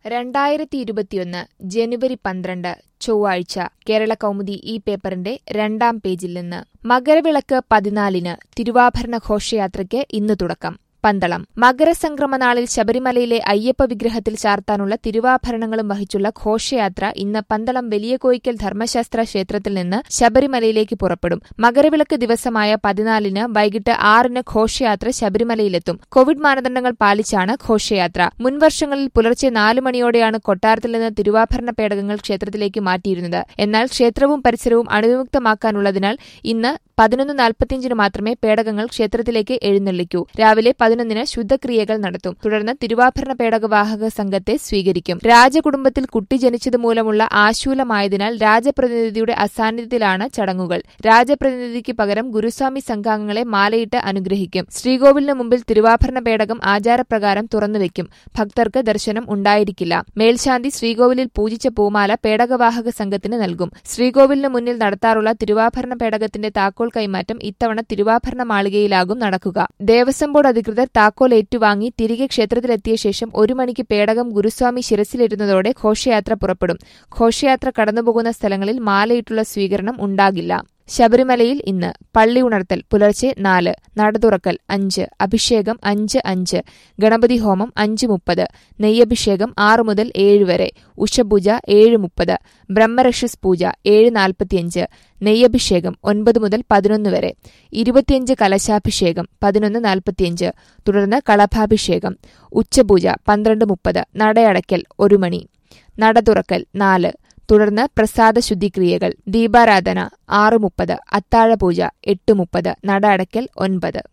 രണ്ടായിരത്തി ഇരുപത്തിയൊന്ന് ജനുവരി പന്ത്രണ്ട് ചൊവ്വാഴ്ച കേരള കൗമുദി ഈ പേപ്പറിന്റെ രണ്ടാം പേജിൽ നിന്ന് മകരവിളക്ക് പതിനാലിന് തിരുവാഭരണ ഘോഷയാത്രയ്ക്ക് ഇന്ന് തുടക്കം പന്തളം മകരസംക്രമനാളിൽ ശബരിമലയിലെ അയ്യപ്പ വിഗ്രഹത്തിൽ ചാർത്താനുള്ള തിരുവാഭരണങ്ങളും വഹിച്ചുള്ള ഘോഷയാത്ര ഇന്ന് പന്തളം വലിയ കോയിക്കൽ ധർമ്മശാസ്ത്ര ക്ഷേത്രത്തിൽ നിന്ന് ശബരിമലയിലേക്ക് പുറപ്പെടും മകരവിളക്ക് ദിവസമായ പതിനാലിന് വൈകിട്ട് ആറിന് ഘോഷയാത്ര ശബരിമലയിലെത്തും കോവിഡ് മാനദണ്ഡങ്ങൾ പാലിച്ചാണ് ഘോഷയാത്ര മുൻവർഷങ്ങളിൽ പുലർച്ചെ നാലു മണിയോടെയാണ് കൊട്ടാരത്തിൽ നിന്ന് തിരുവാഭരണ പേടകങ്ങൾ ക്ഷേത്രത്തിലേക്ക് മാറ്റിയിരുന്നത് എന്നാൽ ക്ഷേത്രവും പരിസരവും അണുവിമുക്തമാക്കാനുള്ളതിനാൽ ഇന്ന് പതിനൊന്ന് നാൽപ്പത്തിയഞ്ചിന് മാത്രമേ പേടകങ്ങൾ ക്ഷേത്രത്തിലേക്ക് എഴുന്നള്ളിക്കൂ രാവിലെ പതിനൊന്നിന് ശുദ്ധക്രിയകൾ നടത്തും തുടർന്ന് തിരുവാഭരണ പേടകവാഹക സംഘത്തെ സ്വീകരിക്കും രാജകുടുംബത്തിൽ കുട്ടി ജനിച്ചത് മൂലമുള്ള ആശൂലമായതിനാൽ രാജപ്രതിനിധിയുടെ അസാന്നിധ്യത്തിലാണ് ചടങ്ങുകൾ രാജപ്രതിനിധിക്ക് പകരം ഗുരുസ്വാമി സംഘാംഗങ്ങളെ മാലയിട്ട് അനുഗ്രഹിക്കും ശ്രീകോവിലിന് മുമ്പിൽ തിരുവാഭരണ പേടകം ആചാരപ്രകാരം തുറന്നുവെക്കും ഭക്തർക്ക് ദർശനം ഉണ്ടായിരിക്കില്ല മേൽശാന്തി ശ്രീകോവിലിൽ പൂജിച്ച പൂമാല പേടകവാഹക സംഘത്തിന് നൽകും ശ്രീകോവിലിന് മുന്നിൽ നടത്താറുള്ള തിരുവാഭരണ പേടകത്തിന്റെ താക്കോൽ കൈമാറ്റം ഇത്തവണ തിരുവാഭരണ മാളികയിലാകും നടക്കുക ദേവസ്വം ബോർഡ് അധികൃതർ താക്കോൽ ഏറ്റുവാങ്ങി തിരികെ ക്ഷേത്രത്തിലെത്തിയ ശേഷം ഒരു മണിക്ക് പേടകം ഗുരുസ്വാമി ശിരസിലിരുന്നതോടെ ഘോഷയാത്ര പുറപ്പെടും ഘോഷയാത്ര കടന്നുപോകുന്ന സ്ഥലങ്ങളിൽ മാലയിട്ടുള്ള സ്വീകരണം ഉണ്ടാകില്ല ശബരിമലയിൽ ഇന്ന് പള്ളി ഉണർത്തൽ പുലർച്ചെ നാല് നട തുറക്കൽ അഞ്ച് അഭിഷേകം അഞ്ച് അഞ്ച് ഗണപതി ഹോമം അഞ്ച് മുപ്പത് നെയ്യഭിഷേകം ആറ് മുതൽ ഏഴ് വരെ ഉഷപൂജ ഏഴ് മുപ്പത് ബ്രഹ്മരക്ഷസ് പൂജ ഏഴ് നാൽപ്പത്തിയഞ്ച് നെയ്യഭിഷേകം ഒൻപത് മുതൽ പതിനൊന്ന് വരെ ഇരുപത്തിയഞ്ച് കലശാഭിഷേകം പതിനൊന്ന് നാൽപ്പത്തിയഞ്ച് തുടർന്ന് കളഭാഭിഷേകം ഉച്ചപൂജ പന്ത്രണ്ട് മുപ്പത് നടയടയ്ക്കൽ ഒരു മണി നട തുറക്കൽ നാല് തുടർന്ന് പ്രസാദ ശുദ്ധിക്രിയകൾ ദീപാരാധന ആറ് മുപ്പത് അത്താഴപൂജ എട്ട് മുപ്പത് നട അടയ്ക്കൽ ഒൻപത്